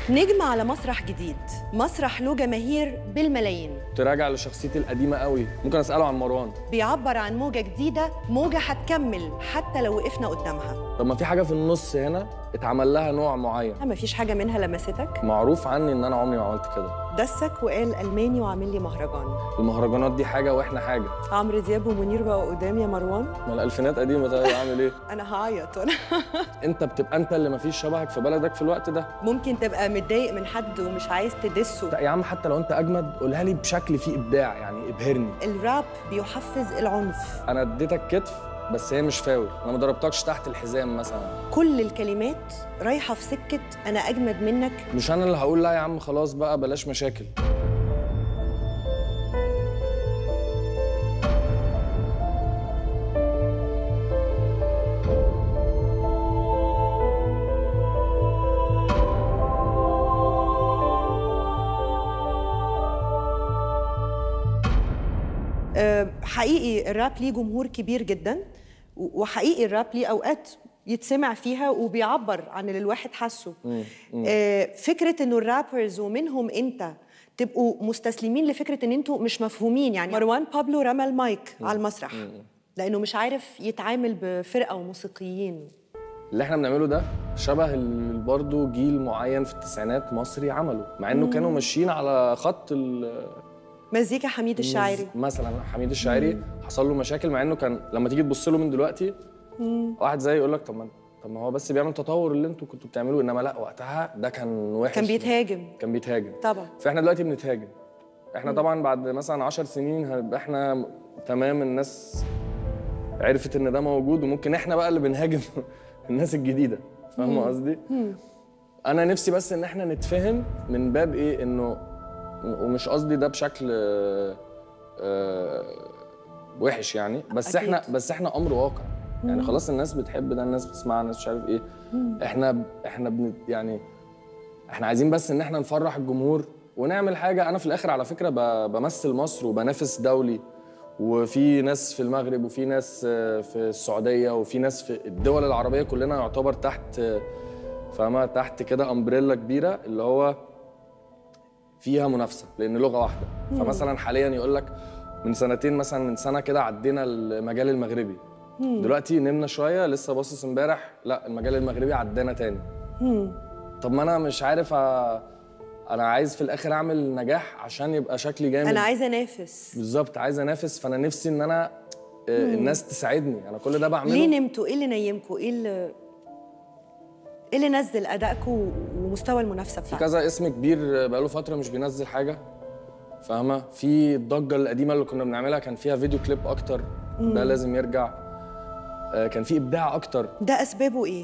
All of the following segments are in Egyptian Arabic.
نجم على مسرح جديد مسرح له جماهير بالملايين تراجع لشخصيتي القديمه قوي ممكن اساله عن مروان بيعبر عن موجة جديدة موجة هتكمل حتى لو وقفنا قدامها طب ما في حاجه في النص هنا اتعمل لها نوع معين ما فيش حاجة منها لمستك معروف عني ان انا عمري ما عملت كده دسك وقال ألماني وعامل لي مهرجان المهرجانات دي حاجه واحنا حاجه عمرو دياب ومنير بقوا قدام يا مروان ما الالفينات قديمه طيب اعمل ايه أنا هعيط أنا انت بتبقى انت اللي ما فيش شبهك في بلدك في الوقت ده ممكن تبقى متضايق من حد ومش عايز تدسه لا يا عم حتى لو انت اجمد قولها لي بشكل فيه ابداع يعني ابهرني الراب بيحفز العنف انا اديتك كتف بس هي مش فاول انا ما ضربتكش تحت الحزام مثلا كل الكلمات رايحة في سكة أنا أجمد منك مش انا اللي هقول لا يا عم خلاص بقى بلاش مشاكل آه، حقيقي الراب ليه جمهور كبير جدا و- وحقيقي الراب ليه اوقات يتسمع فيها وبيعبر عن اللي الواحد حاسه آه، فكره انه الرابرز ومنهم انت تبقوا مستسلمين لفكره ان انتوا مش مفهومين يعني مروان بابلو رمى المايك على المسرح لانه مش عارف يتعامل بفرقه وموسيقيين اللي احنا بنعمله ده شبه ال- برضه جيل معين في التسعينات مصري عمله مع انه كانوا ماشيين على خط ال- مزيكا حميد الشاعري مثلا حميد الشاعري حصل له مشاكل مع انه كان لما تيجي تبص له من دلوقتي واحد زي يقول لك طب ما طب ما هو بس بيعمل تطور اللي انتوا كنتوا بتعملوه انما لا وقتها ده كان وحش كان بيتهاجم كان بيتهاجم طبعا فاحنا دلوقتي بنتهاجم احنا طبعا بعد مثلا 10 سنين هنبقى احنا تمام الناس عرفت ان ده موجود وممكن احنا بقى اللي بنهاجم الناس الجديده فاهمه قصدي انا نفسي بس ان احنا نتفهم من باب ايه انه ومش قصدي ده بشكل آه، آه، وحش يعني بس أكيد. احنا بس احنا امر واقع يعني خلاص الناس بتحب ده الناس بتسمع الناس مش عارف ايه احنا احنا بن يعني احنا عايزين بس ان احنا نفرح الجمهور ونعمل حاجه انا في الاخر على فكره ب- بمثل مصر وبنافس دولي وفي ناس في المغرب وفي ناس آه، في السعوديه وفي ناس في الدول العربيه كلنا يعتبر تحت آه، فاهمه تحت كده امبريلا كبيره اللي هو فيها منافسه لان لغه واحده فمثلا حاليا يقول لك من سنتين مثلا من سنه كده عدينا المجال المغربي دلوقتي نمنا شويه لسه باصص امبارح لا المجال المغربي عدانا تاني طب ما انا مش عارف أ... انا عايز في الاخر اعمل نجاح عشان يبقى شكلي جامد انا عايزه انافس بالظبط عايز انافس فانا نفسي ان انا آه، الناس تساعدني انا كل ده بعمله ليه نمتوا ايه اللي نيمكوا ايه اللي ايه اللي نزل ادائكم ومستوى المنافسه في بتاعكم كذا اسم كبير بقاله فتره مش بينزل حاجه فاهمه في الضجه القديمه اللي كنا بنعملها كان فيها فيديو كليب اكتر ده لازم يرجع آه، كان في ابداع اكتر ده اسبابه ايه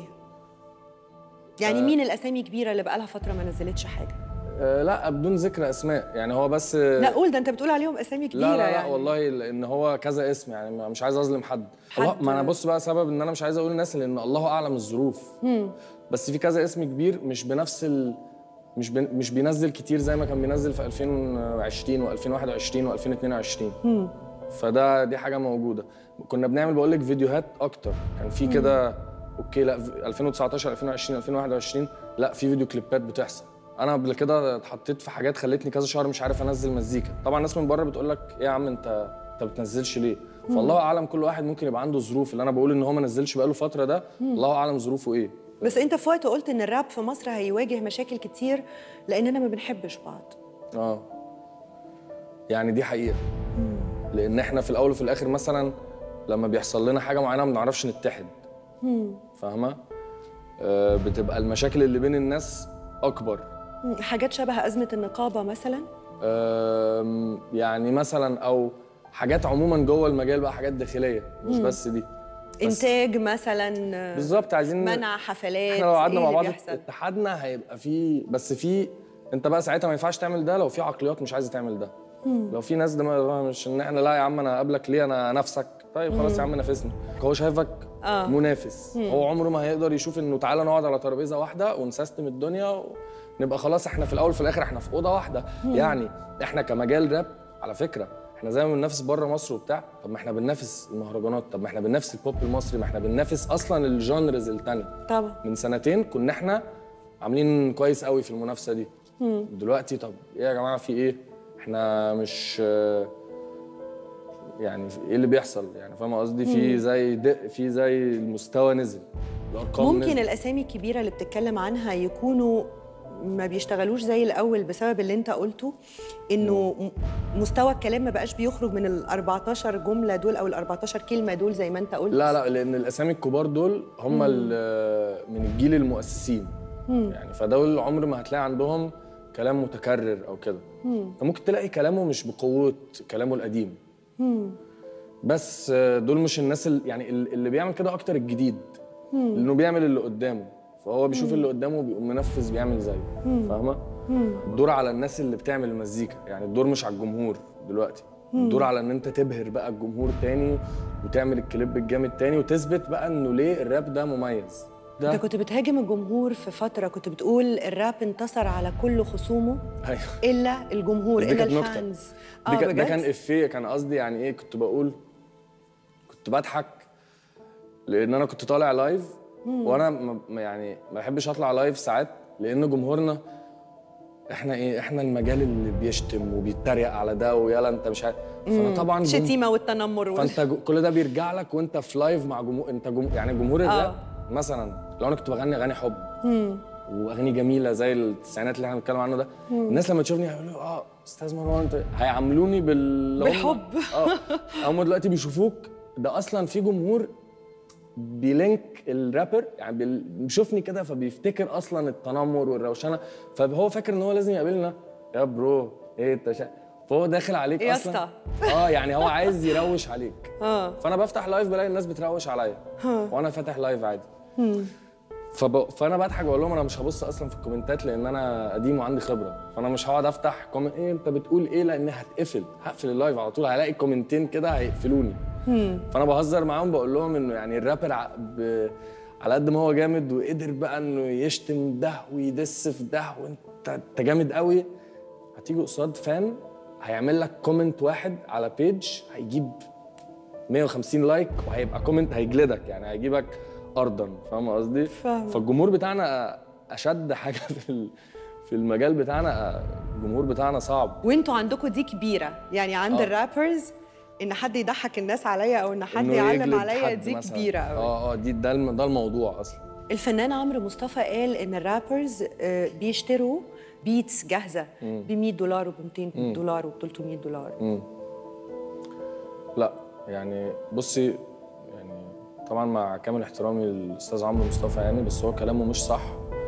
يعني مين الاسامي الكبيره اللي بقالها فتره ما نزلتش حاجه آه، لا بدون ذكر اسماء يعني هو بس لا قول ده انت بتقول عليهم اسامي كبيره لا لا لا يعني والله لان هو كذا اسم يعني ما- مش عايز اظلم حد, حد- الله ما انا بص بقى سبب ان انا مش عايز اقول الناس لان الله اعلم الظروف بس في كذا اسم كبير مش بنفس ال... مش بن... مش بينزل كتير زي ما كان بينزل في 2020 و2021 و2022 فده دي حاجه موجوده كنا بنعمل بقول لك فيديوهات اكتر كان في كده اوكي لا في 2019 2020 2021 لا في فيديو كليبات بتحصل انا قبل كده اتحطيت في حاجات خلتني كذا شهر مش عارف انزل مزيكا طبعا الناس من بره بتقول لك ايه يا عم انت انت بتنزلش ليه فالله اعلم كل واحد ممكن يبقى عنده ظروف اللي انا بقول ان هو ما نزلش بقاله فتره ده الله اعلم ظروفه ايه بس انت في وقت قلت ان الراب في مصر هيواجه مشاكل كتير لاننا ما بنحبش بعض اه يعني دي حقيقه لان احنا في الاول وفي الاخر مثلا لما بيحصل لنا حاجه معينه ما بنعرفش نتحد فاهمه آه بتبقى المشاكل اللي بين الناس اكبر مم، حاجات شبه ازمه النقابه مثلا آم، يعني مثلا او حاجات عموما جوه المجال بقى حاجات داخليه مش بس دي بس انتاج مثلا آه، بالظبط عايزين منع حفلات احنا لو قعدنا إيه مع اللي بعض بيحصل؟ اتحادنا هيبقى في بس في انت بقى ساعتها ما ينفعش تعمل ده لو في عقليات مش عايزه تعمل ده لو في ناس دماغها مش ان احنا لا يا عم انا اقابلك ليه انا نفسك طيب خلاص يا عم نافسني هو شايفك آه. منافس هو عمره ما هيقدر يشوف انه تعالى نقعد على ترابيزه واحده ونسيستم الدنيا ونبقى خلاص احنا في الاول وفي الاخر احنا في اوضه واحده يعني احنا كمجال راب على فكره احنا زي ما بننافس بره مصر وبتاع طب ما احنا بننافس المهرجانات طب ما احنا بننافس البوب المصري ما احنا بننافس اصلا الجانرز التانية طبعا من سنتين كنا احنا عاملين كويس قوي في المنافسه دي دلوقتي طب ايه يا جماعه في ايه احنا مش آه، يعني في- ايه اللي بيحصل يعني فاهم قصدي في زي دق في زي المستوى نزل الارقام ممكن نزلت. الاسامي الكبيره اللي بتتكلم عنها يكونوا ما بيشتغلوش زي الاول بسبب اللي انت قلته انه م- مستوى الكلام ما بقاش بيخرج من ال 14 جمله دول او ال 14 كلمه دول زي ما انت قلت لا لا لان الاسامي الكبار دول هم ال- من الجيل المؤسسين يعني فدول عمر ما هتلاقي عندهم كلام متكرر او كده انت ممكن تلاقي كلامه مش بقوه كلامه القديم بس آه، دول مش الناس اللي يعني ال- اللي بيعمل كده اكتر الجديد لانه بيعمل اللي قدامه فهو بيشوف اللي قدامه وبيقوم منفذ بيعمل زيه فاهمه الدور على الناس اللي بتعمل المزيكا يعني الدور مش على الجمهور دلوقتي الدور على ان انت تبهر بقى الجمهور تاني وتعمل الكليب الجامد تاني وتثبت بقى انه ليه الراب ده مميز ده انت كنت بتهاجم الجمهور في فتره كنت بتقول الراب انتصر على كل خصومه ايوه الا الجمهور دي الا كانت نكتة. الفانز دي كان- ده بجد؟ كان افيه كان قصدي يعني ايه كنت بقول كنت بضحك لان انا كنت طالع لايف وانا ما- ما يعني ما بحبش اطلع لايف ساعات لان جمهورنا احنا ايه احنا المجال اللي بيشتم وبيتريق على ده ويلا انت مش عارف فانا طبعا جم... الشتيمه والتنمر وال... فانت جو- كل ده بيرجع لك وانت في لايف مع جمهور انت جم... يعني جمهور الراب مثلا لو انا كنت بغني اغاني حب واغاني جميله زي التسعينات اللي احنا بنتكلم عنه ده الناس لما تشوفني هيقولوا اه استاذ مروان انت هيعاملوني بال بالحب. اه هم دلوقتي بيشوفوك ده اصلا في جمهور بيلينك الرابر يعني بيل- بيشوفني كده فبيفتكر اصلا التنمر والروشنه فهو فاكر ان هو لازم يقابلنا يا برو ايه انت شا... فهو داخل عليك يا اصلا اسطى. اه يعني هو عايز يروش عليك اه فانا بفتح لايف بلاقي الناس بتروش عليا وانا فاتح لايف عادي فب... فانا بضحك بقول لهم انا مش هبص اصلا في الكومنتات لان انا قديم وعندي خبره فانا مش هقعد افتح كومنت ايه انت بتقول ايه لان هتقفل هقفل اللايف على طول هلاقي كومنتين كده هيقفلوني فانا بهزر معاهم بقول لهم انه يعني الرابر ع- ب... على قد ما هو جامد وقدر بقى انه يشتم ده ويدس في ده وانت انت جامد قوي هتيجي قصاد فان هيعمل لك كومنت واحد على بيج هيجيب 150 لايك وهيبقى كومنت هيجلدك يعني هيجيبك ارضا فاهم قصدي؟ فاهمة. فالجمهور بتاعنا اشد حاجه في ال- في المجال بتاعنا الجمهور بتاعنا صعب وانتوا عندكم دي كبيره يعني عند آه. الرابرز ان حد يضحك الناس عليا او ان حد إنه يعلم يجلد عليا حد دي مثلاً. كبيره قوي اه اه دي ده الم- ده الموضوع اصلا الفنان عمرو مصطفى قال ان الرابرز آه، بيشتروا بيتس جاهزه ب 100 دولار وب 200 دولار وب 300 دولار لا يعني بصي يعني طبعا مع كامل احترامي للاستاذ عمرو مصطفى يعني بس هو كلامه مش صح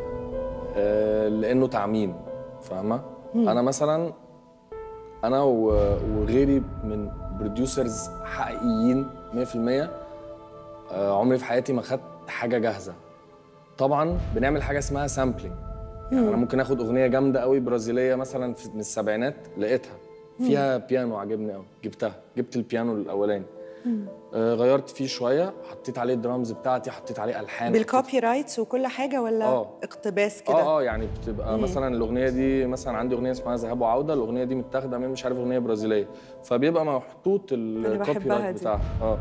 آه، لانه تعميم فاهمه انا مثلا انا و- وغيري من بروديوسرز حقيقيين 100% آه، عمري في حياتي ما خدت حاجه جاهزه طبعا بنعمل حاجه اسمها سامبلينج يعني انا ممكن اخد اغنيه جامده قوي برازيليه مثلا في- من السبعينات لقيتها فيها بيانو عجبني قوي جبتها جبت البيانو الاولاني آه غيرت فيه شويه حطيت عليه الدرامز بتاعتي حطيت عليه الحان حطيت- بالكوبي رايتس وكل حاجه ولا آه. اقتباس كده اه اه يعني بتبقى مثلا الاغنيه دي مثلا عندي اغنيه اسمها ذهاب وعوده الاغنيه دي متاخده من مش عارف اغنيه برازيليه فبيبقى محطوط الكوبي بحبها رايت دي. بتاعها اه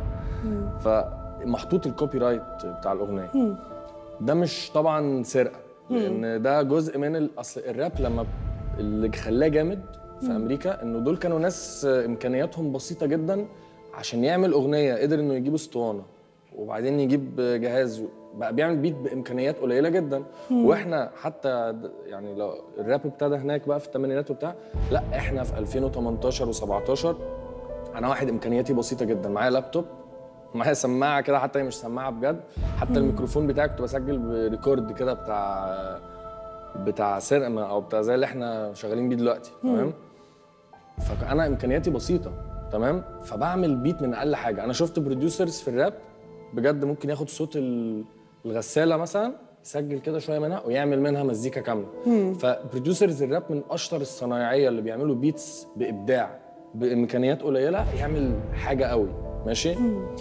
فمحطوط الكوبي رايت بتاع الاغنيه ده مش طبعا سرقه لان ده جزء من ال- اصل الراب لما ب- اللي خلاه جامد في امريكا انه دول كانوا ناس امكانياتهم بسيطه جدا عشان يعمل اغنيه قدر انه يجيب اسطوانه وبعدين يجيب جهاز بقى بيعمل بيت بامكانيات قليله جدا واحنا حتى د- يعني لو الراب ابتدى هناك بقى في الثمانينات وبتاع لا احنا في 2018 و17 انا واحد امكانياتي بسيطه جدا معايا لابتوب معايا سماعه كده حتى هي مش سماعه بجد حتى الميكروفون بتاعي كنت بسجل بريكورد كده بتاع بتاع سينما او بتاع زي اللي احنا شغالين بيه دلوقتي تمام فانا امكانياتي بسيطه تمام فبعمل بيت من اقل حاجه انا شفت بروديوسرز في الراب بجد ممكن ياخد صوت ال- الغساله مثلا يسجل كده شويه منها ويعمل منها مزيكا كامله فبروديوسرز الراب من اشطر الصنايعيه اللي بيعملوا بيتس بابداع بامكانيات قليله يعمل حاجه قوي ماشي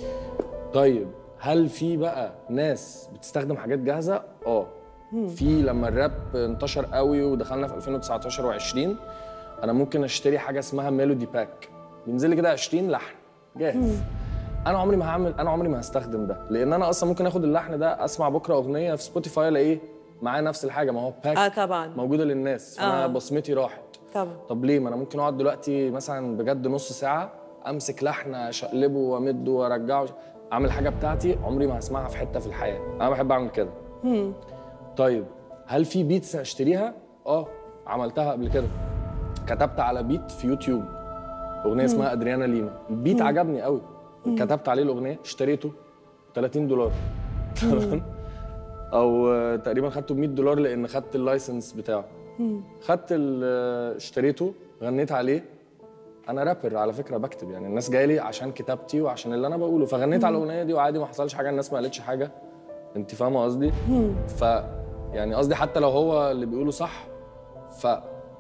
طيب هل في بقى ناس بتستخدم حاجات جاهزه اه في لما الراب انتشر قوي ودخلنا في 2019 و20 انا ممكن اشتري حاجه اسمها ميلودي باك بينزل لي كده 20 لحن جاهز انا عمري ما هعمل انا عمري ما هستخدم ده لان انا اصلا ممكن اخد اللحن ده اسمع بكره اغنيه في سبوتيفاي الاقيه معاه نفس الحاجه ما هو باك اه طبعا موجوده للناس فانا آه. بصمتي راحت طبعا طب ليه ما انا ممكن اقعد دلوقتي مثلا بجد نص ساعه امسك لحن اشقلبه وامده وارجعه اعمل حاجه بتاعتي عمري ما هسمعها في حته في الحياه انا بحب اعمل كده طيب هل في بيتس اشتريها اه عملتها قبل كده كتبت على بيت في يوتيوب اغنيه اسمها ادريانا ليما البيت عجبني قوي كتبت عليه الاغنيه اشتريته 30 دولار تمام او آه، تقريبا خدته ب 100 دولار لان خدت اللايسنس بتاعه خدت ال- اشتريته غنيت عليه انا رابر على فكره بكتب يعني الناس جايه لي عشان كتابتي وعشان اللي انا بقوله فغنيت على الاغنيه دي وعادي ما حصلش حاجه الناس ما قالتش حاجه انت فاهمه قصدي ف يعني قصدي حتى لو هو اللي بيقوله صح ف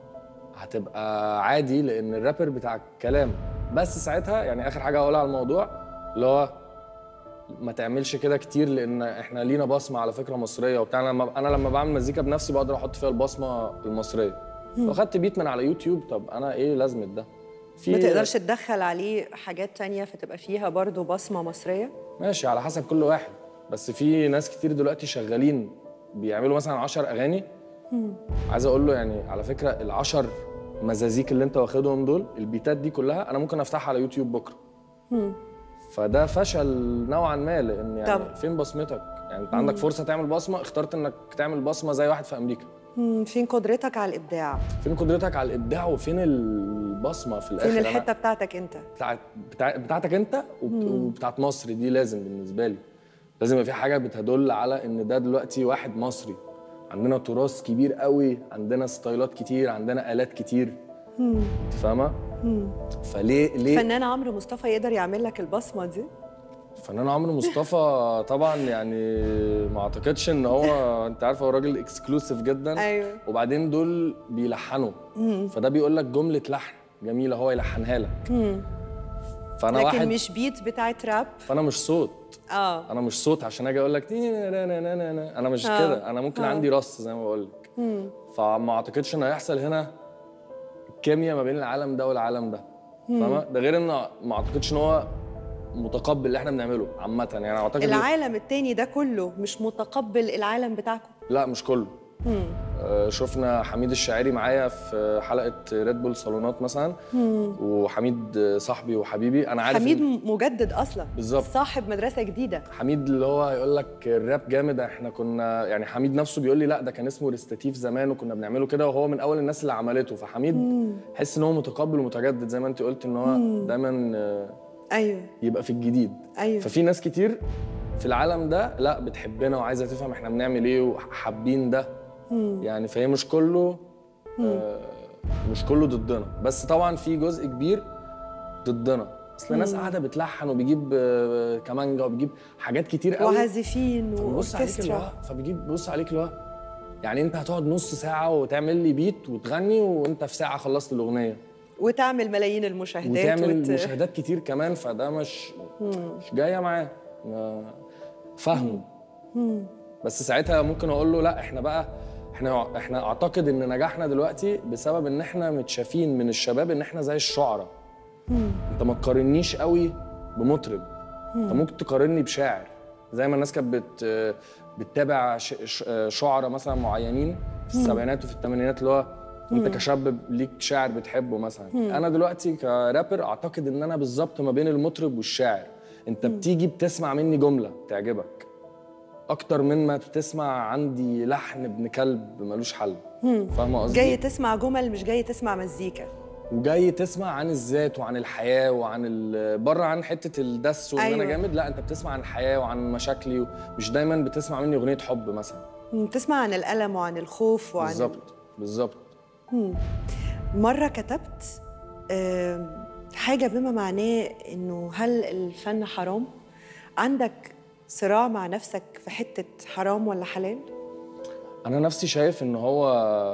هتبقى عادي لان الرابر بتاع الكلام بس ساعتها يعني اخر حاجه هقولها على الموضوع اللي هو ما تعملش كده كتير لان احنا لينا بصمه على فكره مصريه وبتاع أنا لما انا لما بعمل مزيكا بنفسي بقدر احط فيها البصمه المصريه لو خدت بيت من على يوتيوب طب انا ايه لازمه ده في ما تقدرش تدخل عليه حاجات تانية فتبقى فيها برضو بصمة مصرية ماشي على حسب كل واحد بس في ناس كتير دلوقتي شغالين بيعملوا مثلا 10 اغاني عايز اقول له يعني على فكره العشر مزازيك اللي انت واخدهم دول البيتات دي كلها انا ممكن افتحها على يوتيوب بكره فده فشل نوعا ما لان يعني طبعا. فين بصمتك يعني انت عندك فرصه تعمل بصمه اخترت انك تعمل بصمه زي واحد في امريكا مم، فين قدرتك على الإبداع فين قدرتك على الابداع وفين البصمه في الاخر فين أنا- الحتة بتاعتك أنت بتاعت بتاع بتاعتك انت وبت- وبتاعت مصر دي لازم بالنسبه لي لازم يبقى في حاجه بتدل على ان ده دلوقتي واحد مصري عندنا تراث كبير قوي عندنا ستايلات كتير عندنا الات كتير انت فاهمه فليه ليه فنان عمرو مصطفى يقدر يعمل لك البصمة دي فنان عمرو مصطفى طبعا يعني ما اعتقدش ان هو انت عارف هو راجل اكسكلوسيف جدا أيوه. وبعدين دول بيلحنوا فده بيقول لك جمله لحن جميله هو يلحنها لك فانا لكن واحد مش بيت بتاعت راب فانا مش صوت اه انا مش صوت عشان اجي اقول لك انا مش آه. كده انا ممكن آه. عندي رص زي ما بقول لك فما اعتقدش ان هيحصل هنا كيمياء ما بين العالم ده والعالم ده فاهمه ده غير ان ما اعتقدش ان هو متقبل اللي احنا بنعمله عامه يعني اعتقد العالم التاني ده كله مش متقبل العالم بتاعكم لا مش كله آه، شفنا حميد الشاعري معايا في حلقه ريد بول صالونات مثلا وحميد آه، صاحبي وحبيبي انا عارف حميد إن- مجدد اصلا بالظبط. صاحب مدرسه جديده حميد اللي هو هيقول لك الراب جامد احنا كنا يعني حميد نفسه بيقول لي لا ده كان اسمه ريستاتيف زمان وكنا بنعمله كده وهو من اول الناس اللي عملته فحميد حس ان هو متقبل ومتجدد زي ما انت قلت ان هو دايما آه، ايوه يبقى في الجديد ايوه ففي ناس كتير في العالم ده لا بتحبنا وعايزه تفهم احنا بنعمل ايه وحابين ده يعني فهي مش كله آه مش كله ضدنا بس طبعا في جزء كبير ضدنا اصل الناس قاعده بتلحن وبيجيب آه، كمانجا وبيجيب حاجات كتير قوي وعازفين بص عليك اللي واوركسترا هو فبيجيب بص عليك اللي هو يعني انت هتقعد نص ساعه وتعمل لي بيت وتغني وانت في ساعه خلصت الاغنيه وتعمل ملايين المشاهدات وتعمل وت... مشاهدات كتير كمان فده مش مش جايه معاه ما- فاهمه بس ساعتها ممكن اقول له لا احنا بقى احنا احنا اعتقد ان نجاحنا دلوقتي بسبب ان احنا متشافين من الشباب ان احنا زي الشعراء انت ما تقارنيش قوي بمطرب انت ممكن تقارني بشاعر زي ما الناس كانت بت بتتابع ش- ش- شعراء مثلا معينين في السبعينات وفي الثمانينات اللي هو انت كشاب ليك شاعر بتحبه مثلا انا دلوقتي كرابر اعتقد ان انا بالظبط ما بين المطرب والشاعر انت بتيجي بتسمع مني جمله تعجبك اكتر من ما بتسمع عندي لحن ابن كلب ملوش حل فاهمه قصدي جاي تسمع جمل مش جاي تسمع مزيكا وجاي تسمع عن الذات وعن الحياه وعن ال- بره عن حته الدس وان أيوة. انا جامد لا انت بتسمع عن الحياه وعن مشاكلي مش دايما بتسمع مني اغنيه حب مثلا مم، تسمع عن الالم وعن الخوف وعن بالظبط بالظبط مرة كتبت آم، حاجة بما معناه إنه هل الفن حرام؟ عندك صراع مع نفسك في حتة حرام ولا حلال؟ انا نفسي شايف ان هو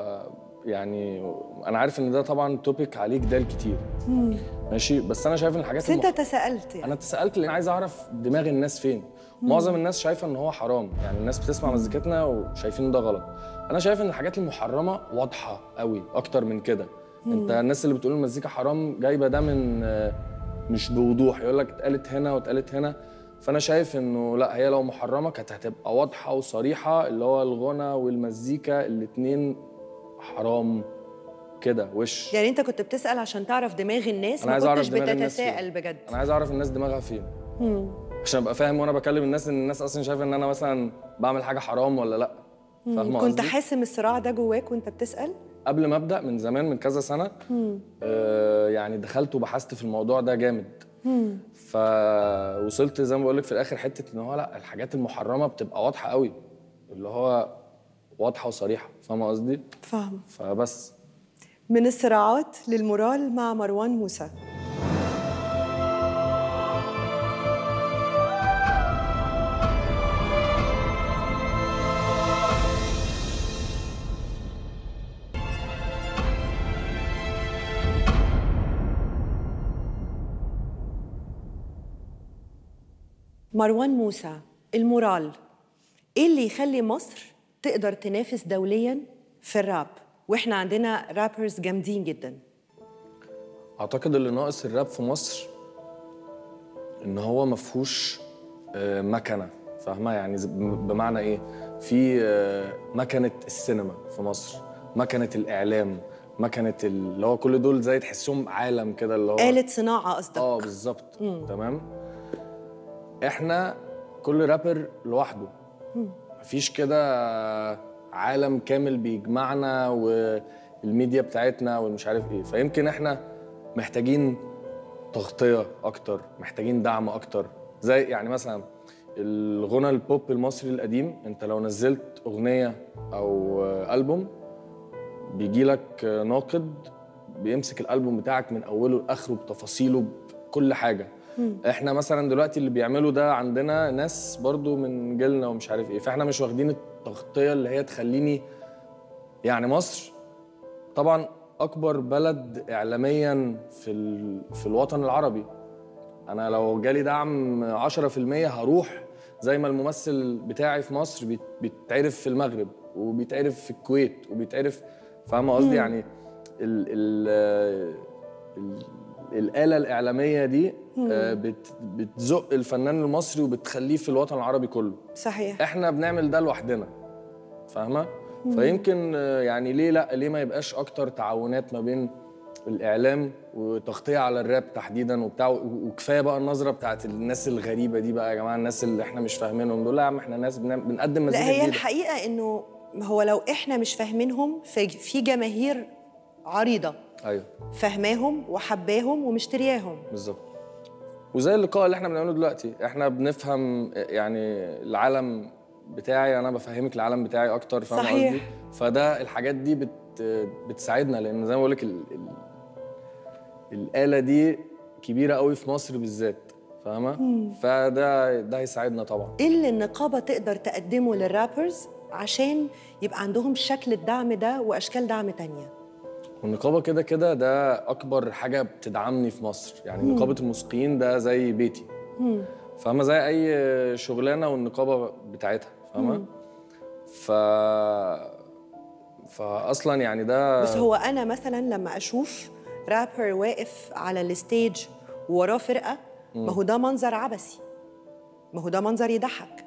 يعني انا عارف ان ده طبعا توبيك عليه جدال كتير ماشي بس انا شايف ان الحاجات بس أنت المح- تساءلت يعني انا اتسالت لان عايز اعرف دماغ الناس فين معظم الناس شايفه ان هو حرام يعني الناس بتسمع مزيكتنا وشايفين ده غلط انا شايف ان الحاجات المحرمه واضحه قوي اكتر من كده انت الناس اللي بتقول المزيكا حرام جايبه ده من آه، مش بوضوح يقول لك اتقالت هنا واتقالت هنا فانا شايف انه لا هي لو محرمه كانت هتبقى واضحه وصريحه اللي هو الغنى والمزيكا الاتنين حرام كده وش يعني انت كنت بتسال عشان تعرف دماغ الناس أنا ما عايز أعرف كنتش دماغ الناس بتتساءل فين. بجد انا عايز اعرف الناس دماغها فين عشان ابقى فاهم وانا بكلم الناس ان الناس اصلا شايفه ان انا مثلا بعمل حاجه حرام ولا لا فاهمه كنت قصدي؟ حاسم الصراع ده جواك وانت بتسال قبل ما ابدا من زمان من كذا سنه آه يعني دخلت وبحثت في الموضوع ده جامد فوصلت زي ما بقول لك في الاخر حته ان هو لا الحاجات المحرمه بتبقى واضحه قوي اللي هو واضحه وصريحه فاهمه قصدي فاهمه فبس من الصراعات للمورال مع مروان موسى مروان موسى المورال ايه اللي يخلي مصر تقدر تنافس دوليا في الراب واحنا عندنا رابرز جامدين جدا اعتقد اللي ناقص الراب في مصر ان هو ما فيهوش آه، مكنه فاهمه يعني ز- بمعنى ايه في آه، مكنه السينما في مصر مكنه الاعلام مكنه ال- اللي هو كل دول زي تحسهم عالم كده اللي هو آلة صناعة قصدك اه بالظبط تمام احنا كل رابر لوحده مفيش كده عالم كامل بيجمعنا والميديا بتاعتنا والمش عارف ايه فيمكن احنا محتاجين تغطية أكتر محتاجين دعم أكتر زي يعني مثلا الغنى البوب المصري القديم انت لو نزلت أغنية أو ألبوم بيجي لك ناقد بيمسك الالبوم بتاعك من اوله لاخره بتفاصيله بكل حاجه احنا مثلا دلوقتي اللي بيعملوا ده عندنا ناس برضو من جيلنا ومش عارف ايه فاحنا مش واخدين التغطيه اللي هي تخليني يعني مصر طبعا اكبر بلد اعلاميا في ال... في الوطن العربي انا لو جالي دعم 10% هروح زي ما الممثل بتاعي في مصر بيت- بيتعرف في المغرب وبيتعرف في الكويت وبيتعرف فاهمه قصدي يعني ال ال ال الآلة الإعلامية دي آه، بت بتزق الفنان المصري وبتخليه في الوطن العربي كله صحيح احنا بنعمل ده لوحدنا فاهمه فيمكن آه، يعني ليه لا ليه ما يبقاش اكتر تعاونات ما بين الاعلام وتغطيه على الراب تحديدا وبتاع و- وكفايه بقى النظره بتاعت الناس الغريبه دي بقى يا جماعه الناس اللي احنا مش فاهمينهم دول لا يا عم احنا ناس بنعمل- بنقدم لا مزيكا هي جديده الحقيقة إنه هو لو إحنا مش فاهمينهم في في جماهير عريضة ايوه فاهماهم وحباهم ومشترياهم بالظبط وزي اللقاء اللي احنا بنعمله دلوقتي احنا بنفهم يعني العالم بتاعي انا بفهمك العالم بتاعي اكتر فاهم صحيح. قصدي فده الحاجات دي بت بتساعدنا لان زي ما بقول لك ال... ال... الاله دي كبيره قوي في مصر بالذات فاهمه فده ده هيساعدنا طبعا إيه اللي النقابة تقدر تقدمه للرابرز عشان يبقى عندهم شكل الدعم ده وأشكال دعم تانية والنقابه كده كده ده اكبر حاجه بتدعمني في مصر يعني نقابه الموسيقيين ده زي بيتي فاهمه زي اي شغلانه والنقابه بتاعتها فاهمه ف فاصلا يعني ده بس هو أنا مثلا لما أشوف رابر واقف على الستيج ووراه فرقة ما هو ده منظر عبثي ما هو ده منظر يضحك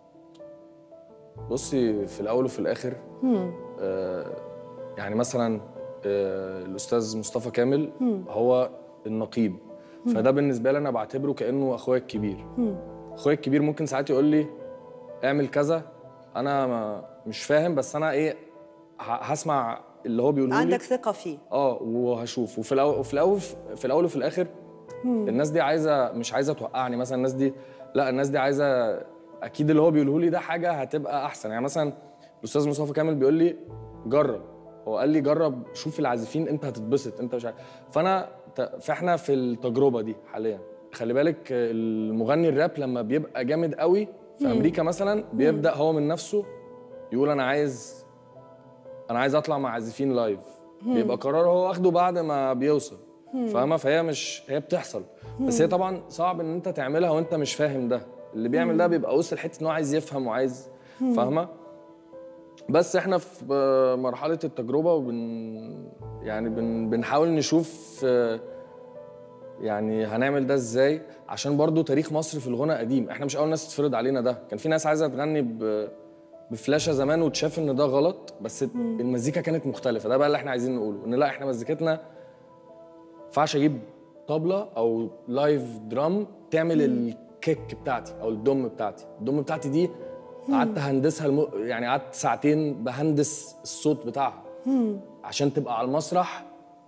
بصي في الاول وفي الاخر آه يعني مثلا آه الاستاذ مصطفى كامل هو النقيب فده بالنسبه لي انا بعتبره كانه اخويا الكبير اخويا الكبير ممكن ساعات يقول لي اعمل كذا انا ما مش فاهم بس انا ايه ه- هسمع اللي هو بيقوله لي عندك ثقة فيه اه وهشوف وفي الاول وفي الاول في الاول وفي الاخر الناس دي عايزه مش عايزه توقعني مثلا الناس دي لا الناس دي عايزه اكيد اللي هو بيقوله لي ده حاجه هتبقى احسن يعني مثلا الاستاذ مصطفى كامل بيقول لي جرب هو قال لي جرب شوف العازفين انت هتتبسط انت مش عارف فانا ت- فاحنا في التجربه دي حاليا خلي بالك المغني الراب لما بيبقى جامد قوي في امريكا مثلا بيبدا هو من نفسه يقول انا عايز انا عايز اطلع مع عازفين لايف بيبقى قرار هو واخده بعد ما بيوصل فاهمه فهي مش هي بتحصل بس هي طبعا صعب ان انت تعملها وانت مش فاهم ده اللي بيعمل ده بيبقى وصل حته ان هو عايز يفهم وعايز فاهمه بس احنا في مرحله التجربه وبن يعني بن بنحاول نشوف آه، يعني هنعمل ده ازاي عشان برضو تاريخ مصر في الغنى قديم احنا مش اول ناس تتفرض علينا ده كان في ناس عايزه تغني ب... بفلاشه زمان وتشاف ان ده غلط بس المزيكا كانت مختلفه ده بقى اللي احنا عايزين نقوله ان لا احنا مزيكتنا ما ينفعش اجيب طبله او لايف درام تعمل الكيك بتاعتي او الدم بتاعتي الدم بتاعتي دي قعدت هندسها الم... يعني قعدت ساعتين بهندس الصوت بتاعها عشان تبقى على المسرح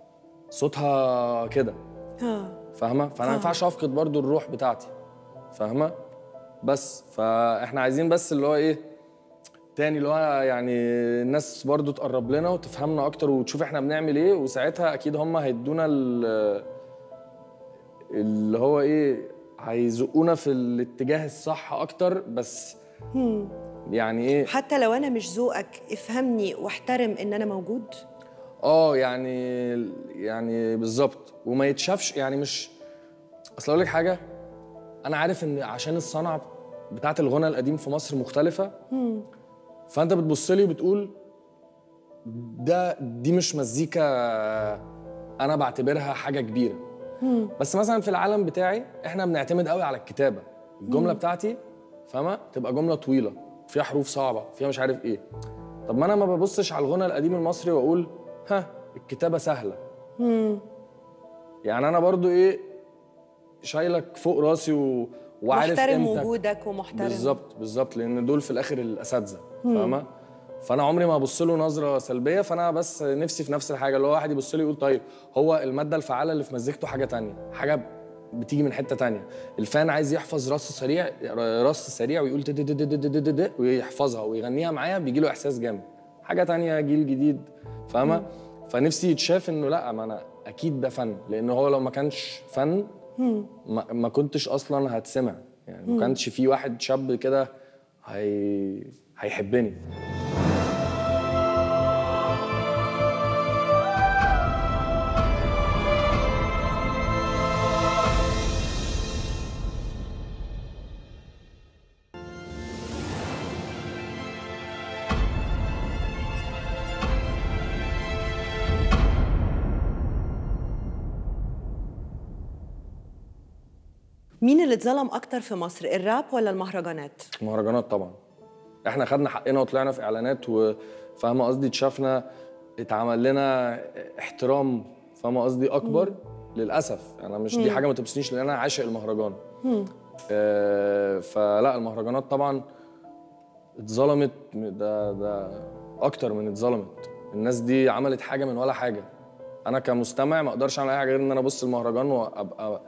صوتها كده اه فاهمه فانا ما ينفعش افقد برضو الروح بتاعتي فاهمه بس فاحنا عايزين بس اللي هو ايه تاني اللي هو يعني الناس برضو تقرب لنا وتفهمنا اكتر وتشوف احنا بنعمل ايه وساعتها اكيد هم هيدونا ال- اللي هو ايه هيزقونا في الاتجاه الصح اكتر بس يعني ايه حتى لو انا مش ذوقك افهمني واحترم ان انا موجود اه يعني يعني بالظبط وما يتشافش يعني مش اصل اقول لك حاجه انا عارف ان عشان الصنعه بتاعت الغنى القديم في مصر مختلفه فانت بتبص لي وبتقول ده دي مش مزيكا انا بعتبرها حاجه كبيره بس مثلا في العالم بتاعي احنا بنعتمد قوي على الكتابه الجمله بتاعتي فاهمه تبقى جمله طويله فيها حروف صعبه فيها مش عارف ايه طب ما انا ما ببصش على الغنى القديم المصري واقول ها الكتابه سهله يعني انا برضو ايه شايلك فوق راسي و... وعارف محترم قيمتك. وجودك ومحترم بالظبط بالظبط لان دول في الاخر الاساتذه فاهمه فانا عمري ما ابص له نظره سلبيه فانا بس نفسي في نفس الحاجه اللي هو واحد يبص لي يقول طيب هو الماده الفعاله اللي في مزيكته حاجه تانية حاجه بتيجي من حته تانية الفان عايز يحفظ رص سريع رص سريع ويقول دد دد دد دد دد دد ويحفظها ويغنيها معايا بيجي له احساس جامد حاجه تانية جيل جديد فاهمه فنفسي يتشاف انه لا ما انا اكيد ده فن لان هو لو ما كانش فن ما, ما كنتش اصلا هتسمع يعني ما كانش في واحد شاب كده هي هيحبني مين اللي اتظلم اكتر في مصر الراب ولا المهرجانات مهرجانات طبعا احنا خدنا حقنا وطلعنا في اعلانات وفاهمه قصدي اتشافنا اتعمل لنا احترام فاهمه قصدي اكبر للاسف انا مش دي حاجه ما تبسنيش لان انا عاشق المهرجان آه فلا المهرجانات طبعا اتظلمت ده ده اكتر من اتظلمت الناس دي عملت حاجه من ولا حاجه انا كمستمع ما اقدرش اعمل اي حاجه غير ان انا ابص المهرجان وابقى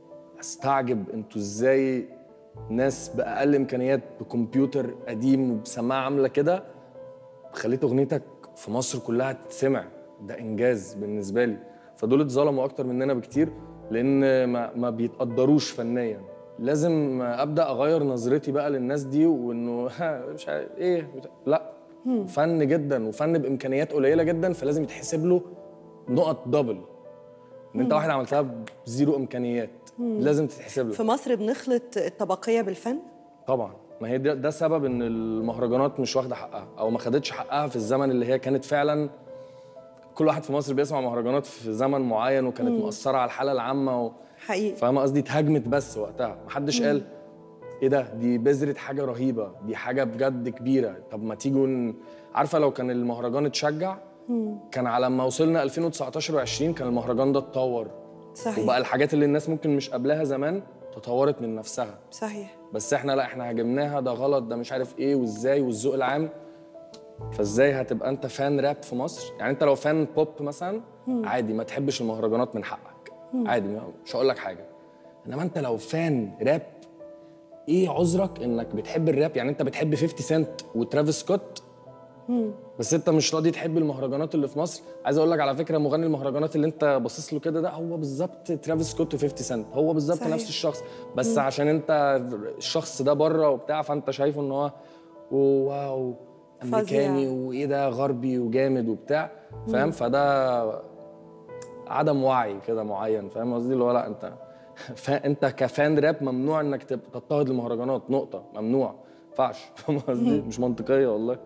استعجب انتوا ازاي ناس باقل امكانيات بكمبيوتر قديم وبسماعه عامله كده خليت اغنيتك في مصر كلها تتسمع ده انجاز بالنسبه لي فدول اتظلموا اكتر مننا بكتير لان ما, ما بيتقدروش فنيا لازم ابدا اغير نظرتي بقى للناس دي وانه ها مش عارف ايه بتاع. لا فن جدا وفن بامكانيات قليله جدا فلازم يتحسب له نقط دبل ان انت واحد عملتها بزيرو امكانيات لازم تتحسب له في مصر بنخلط الطبقيه بالفن طبعا ما هي ده, ده سبب ان المهرجانات مش واخده حقها او ما خدتش حقها في الزمن اللي هي كانت فعلا كل واحد في مصر بيسمع مهرجانات في زمن معين وكانت مؤثره على الحاله العامه و... حقيقي فاهمه قصدي اتهاجمت بس وقتها محدش قال ايه ده دي بذرة حاجه رهيبه دي حاجه بجد كبيره طب ما تيجوا ن... عارفه لو كان المهرجان اتشجع كان على ما وصلنا 2019 و20 كان المهرجان ده اتطور صحيح وبقى الحاجات اللي الناس ممكن مش قابلاها زمان تطورت من نفسها صحيح بس احنا لا احنا هاجمناها ده غلط ده مش عارف ايه وازاي والذوق العام فازاي هتبقى انت فان راب في مصر يعني انت لو فان بوب مثلا عادي ما تحبش المهرجانات من حقك عادي ما- مش هقول لك حاجه انما انت لو فان راب ايه عذرك انك بتحب الراب يعني انت بتحب 50 سنت وترافيس سكوت بس انت مش راضي تحب المهرجانات اللي في مصر عايز اقول لك على فكره مغني المهرجانات اللي انت باصص له كده ده هو بالظبط ترافيس سكوت و50 سنت هو بالظبط صحيح. نفس الشخص بس عشان انت الشخص ده بره وبتاع فانت شايفه ان هو واو امريكاني وايه ده غربي وجامد وبتاع فاهم فده عدم وعي كده معين فاهم قصدي اللي هو لا انت فا انت كفان راب ممنوع انك تب- تضطهد المهرجانات نقطه ممنوع ما ينفعش فاهم قصدي مش منطقيه والله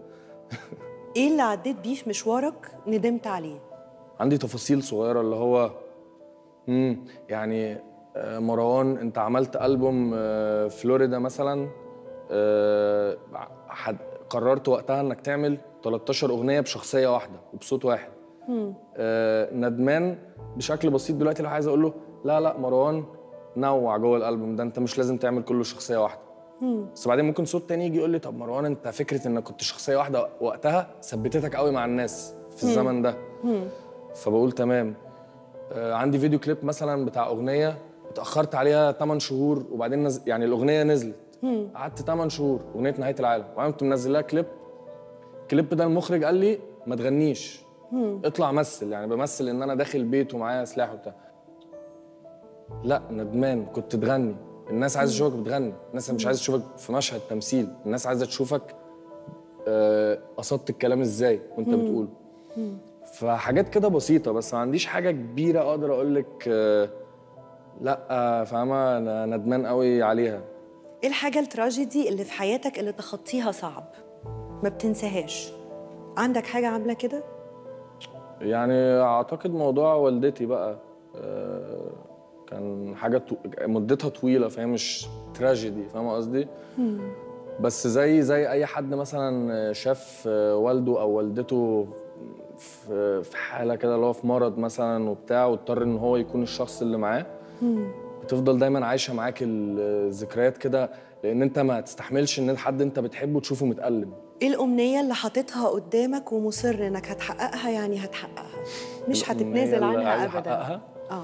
ايه اللي عديت بيه في مشوارك ندمت عليه عندي تفاصيل صغيره اللي هو امم يعني آه، مروان انت عملت البوم آه، فلوريدا مثلا آه، حد قررت وقتها انك تعمل 13 اغنيه بشخصيه واحده وبصوت واحد آه، ندمان بشكل بسيط دلوقتي لو عايز اقول له لا لا مروان نوع جوه الالبوم ده انت مش لازم تعمل كله شخصيه واحده بس بعدين ممكن صوت تاني يجي يقول لي طب مروان انت فكره انك كنت شخصيه واحده وقتها ثبتتك قوي مع الناس في الزمن ده فبقول تمام آه، عندي فيديو كليب مثلا بتاع اغنيه اتاخرت عليها 8 شهور وبعدين نز... يعني الاغنيه نزلت قعدت 8 شهور اغنيه نهايه العالم وبعدين كنت منزل لها كليب الكليب ده المخرج قال لي ما تغنيش اطلع مثل يعني بمثل ان انا داخل بيت ومعايا سلاح وبتاع لا ندمان كنت تغني الناس عايزه تشوفك بتغني الناس مش عايزه تشوفك في مشهد تمثيل الناس عايزه تشوفك آه، قصدت الكلام ازاي وانت بتقوله فحاجات كده بسيطه بس ما عنديش حاجه كبيره اقدر اقول لك آه، لا آه، فاهمه انا ندمان قوي عليها ايه الحاجه التراجيدي اللي في حياتك اللي تخطيها صعب ما بتنساهاش عندك حاجه عامله كده يعني اعتقد موضوع والدتي بقى آه، كان حاجه طو... مدتها طويله فهي مش تراجيدي فاهمه قصدي بس زي زي اي حد مثلا شاف والده او والدته في في حاله كده اللي هو في مرض مثلا وبتاع واضطر ان هو يكون الشخص اللي معاه بتفضل دايما عايشه معاك الذكريات كده لان انت ما تستحملش ان حد انت بتحبه تشوفه متألم ايه الامنيه اللي حاططها قدامك ومصر انك هتحققها يعني هتحققها مش الأمنية هتتنازل اللي عنها عايز ابدا أحققها؟ اه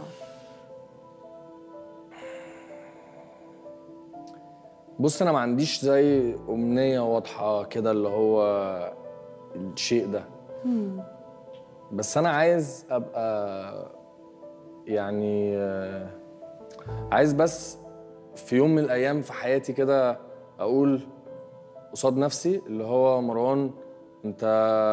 بص انا ما عنديش زي امنيه واضحه كده اللي هو الشيء ده بس انا عايز ابقى يعني آه، عايز بس في يوم من الايام في حياتي كده اقول قصاد نفسي اللي هو مروان انت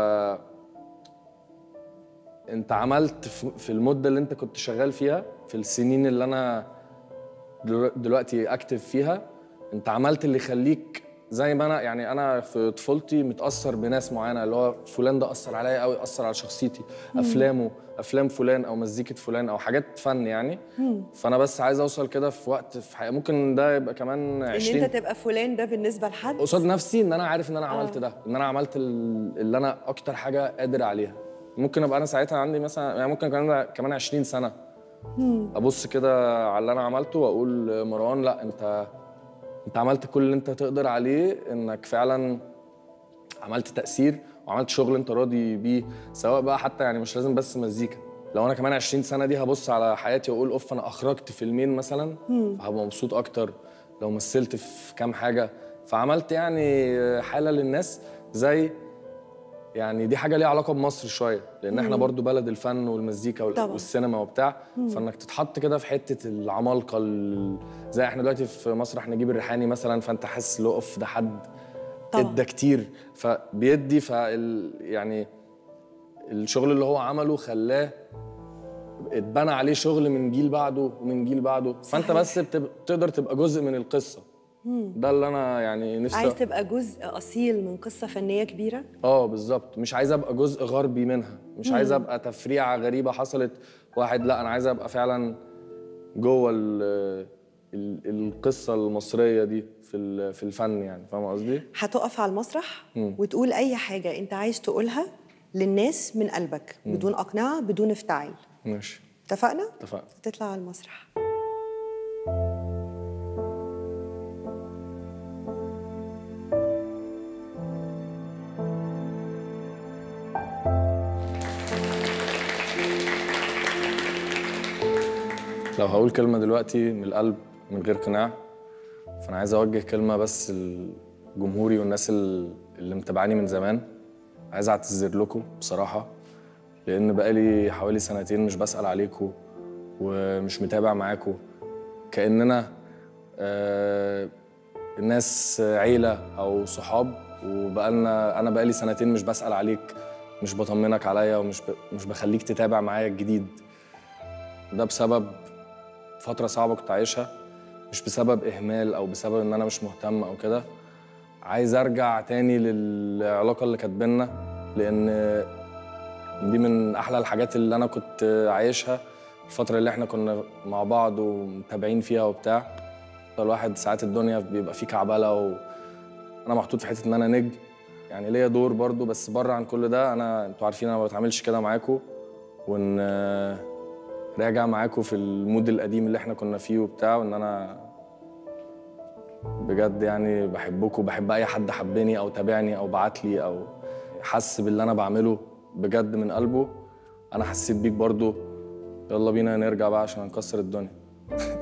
انت عملت في في المده اللي انت كنت شغال فيها في السنين اللي انا دلو- دلوقتي اكتف فيها انت عملت اللي يخليك زي ما انا يعني انا في طفولتي متاثر بناس معينه اللي هو فلان ده اثر عليا قوي اثر على شخصيتي افلامه افلام فلان او مزيكه فلان او حاجات فن يعني فانا بس عايز اوصل كده في وقت في حياتي ممكن ده يبقى كمان ان 20 انت تبقى فلان ده بالنسبه لحد قصاد نفسي ان انا عارف ان انا عملت ده ان انا عملت ال- اللي انا اكتر حاجه قادر عليها ممكن ابقى انا ساعتها عندي مثلا يعني ممكن كمان كمان 20 سنه ابص كده على اللي انا عملته واقول مروان لا انت انت عملت كل اللي انت تقدر عليه انك فعلا عملت تاثير وعملت شغل انت راضي بيه سواء بقى حتى يعني مش لازم بس مزيكا لو انا كمان 20 سنه دي هبص على حياتي واقول اوف انا اخرجت فيلمين مثلا فهبقى مبسوط اكتر لو مثلت في كام حاجه فعملت يعني حاله للناس زي يعني دي حاجه ليها علاقه بمصر شويه لان احنا برضو بلد الفن والمزيكا وال- طبعاً. والسينما وبتاع فانك تتحط كده في حته العمالقه ال- زي احنا دلوقتي في مصر احنا نجيب الريحاني مثلا فانت حاسس اللي هو اوف ده حد طبعاً. ادى كتير فبيدي فال يعني الشغل اللي هو عمله خلاه اتبنى عليه شغل من جيل بعده ومن جيل بعده فانت صحيح. بس بتب- بتقدر تبقى جزء من القصه ده اللي انا يعني نفسي عايز تبقى جزء اصيل من قصه فنيه كبيره اه بالظبط مش عايز ابقى جزء غربي منها مش عايز ابقى تفريعه غريبه حصلت واحد لا انا عايز ابقى فعلا جوه ال- ال- القصه المصريه دي في ال- في الفن يعني فاهم قصدي هتقف على المسرح وتقول اي حاجه انت عايز تقولها للناس من قلبك بدون اقنعه بدون افتعال ماشي اتفقنا اتفقنا تطلع على المسرح لو هقول كلمه دلوقتي من القلب من غير قناع فانا عايز اوجه كلمه بس لجمهوري والناس ال- اللي متابعاني من زمان عايز اعتذر لكم بصراحه لان بقالي حوالي سنتين مش بسال عليكم ومش متابع معاكم كاننا آه الناس عيله او صحاب وبقالنا انا بقالي سنتين مش بسال عليك مش بطمنك عليا ومش ب... مش بخليك تتابع معايا الجديد ده بسبب فترة صعبة كنت عايشها مش بسبب إهمال أو بسبب إن أنا مش مهتم أو كده عايز أرجع تاني للعلاقة اللي كانت بينا لأن دي من أحلى الحاجات اللي أنا كنت عايشها الفتره اللي احنا كنا مع بعض ومتابعين فيها وبتاع الواحد ساعات الدنيا بيبقى فيه كعبله وانا محطوط في حته ان انا نجم يعني ليا دور برضو بس بره عن كل ده انا انتوا عارفين انا ما بتعاملش كده معاكم وان آه، راجع معاكم في المود القديم اللي احنا كنا فيه وبتاع وان انا بجد يعني بحبكم وبحب اي حد حبني او تابعني او بعت لي او حس باللي انا بعمله بجد من قلبه انا حسيت بيك برضو يلا بينا نرجع بقى عشان نكسر الدنيا